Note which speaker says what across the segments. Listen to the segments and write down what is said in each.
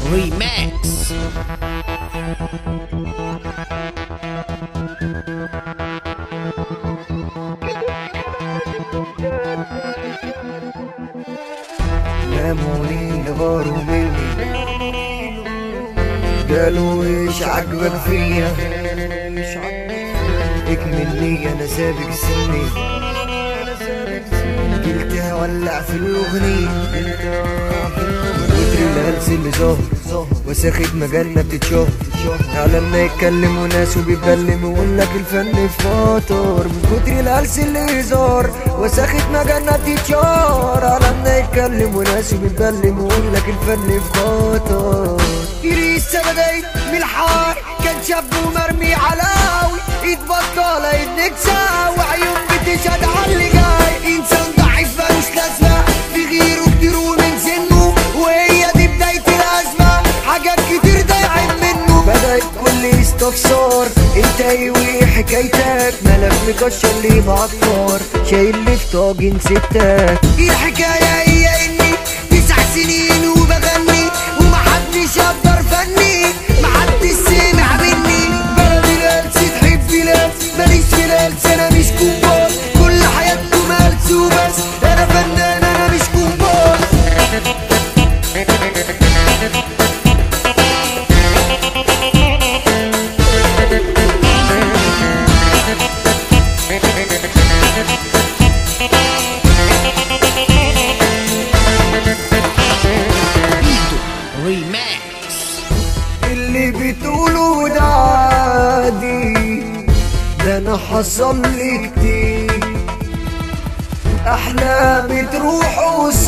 Speaker 1: Remix
Speaker 2: لاموني غاروا مني قالوا ايش عجبك فيا اكملني انا سابق سني قلت ولع في الاغنية كتر الهلس اللي ظهر وساخد مجالنا بتتشهر اعلامنا يتكلم وناس وبيبلم ويقول لك الفن في خطر من كتر الهلس اللي ظهر وساخد مجالنا بتتشهر اعلامنا يتكلم وناس وبيبلم ويقول لك الفن في خطر لسه بدايت من الحار كان شاب ومرمي علاوي ايد بطالة ايد نكسة وعيون بتشهد على اللي جاي انسان ضعيف ملوش لازمة في غيره كتير ومن سنه وهي دي بداية الأزمة حاجات كتير ضايعين منه بدأت كل استفسار انت ايه وايه حكايتك مالك مكشر ليه معطر شايل لي في طاجن ستات ايه الحكاية هي اني تسع سنين وبغني ومحدش يقدر فني محدش سمع مني بلدي لابس تحب لابس ماليش في لابس انا مش كومبار كل حياتكم هلس وبس انا فنان انا مش كومبار
Speaker 1: Remix
Speaker 2: اللي بتقوله ده عادي ده انا حصل لي كتير احلامي تروح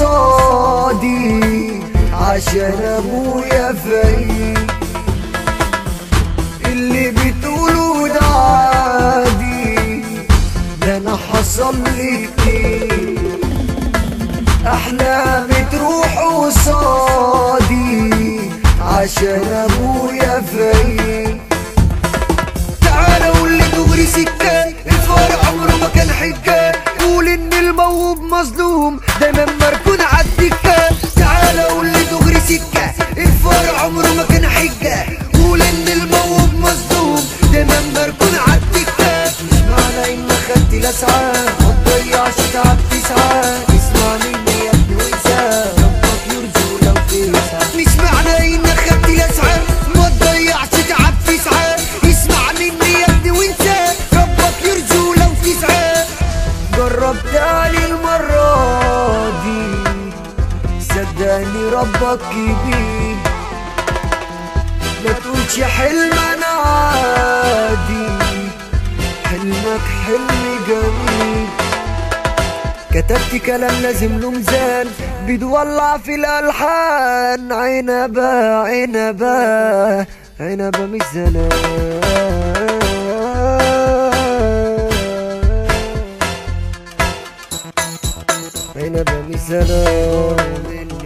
Speaker 2: قصادي عشان ابويا فايق اللي بتقوله ده عادي ده انا حصل لي كتير احلامي تروح قصادي عشان ابويا فايق تعال قول لي دغري سكة الفار عمره ما كان حكة قول ان الموهوب مظلوم دايما مركون عالدكة تعال قول لي دغري سكة الفار عمره ما كان حجة قول ان الموهوب مظلوم دايما مركون عالدكة مش معنى ان خدت لسعة ما تضيعش تعب تسعة اسمع مني يا ابني وانسى ربك يرجو لو تسعى مش معنى ان خدت لسعة ما تضيعش تعب تسعة اسمع مني يا ابني وانسى ربك يرجو لو تسعى جرب تاني المرة دي صدقني ربك كبير ما تقولش حلم انا عادي حلمك حلم جميل كتبت كلام لازم له ميزان بيتولع في الالحان عنبه عنبه عنبه مش زلال عنبه مش زلال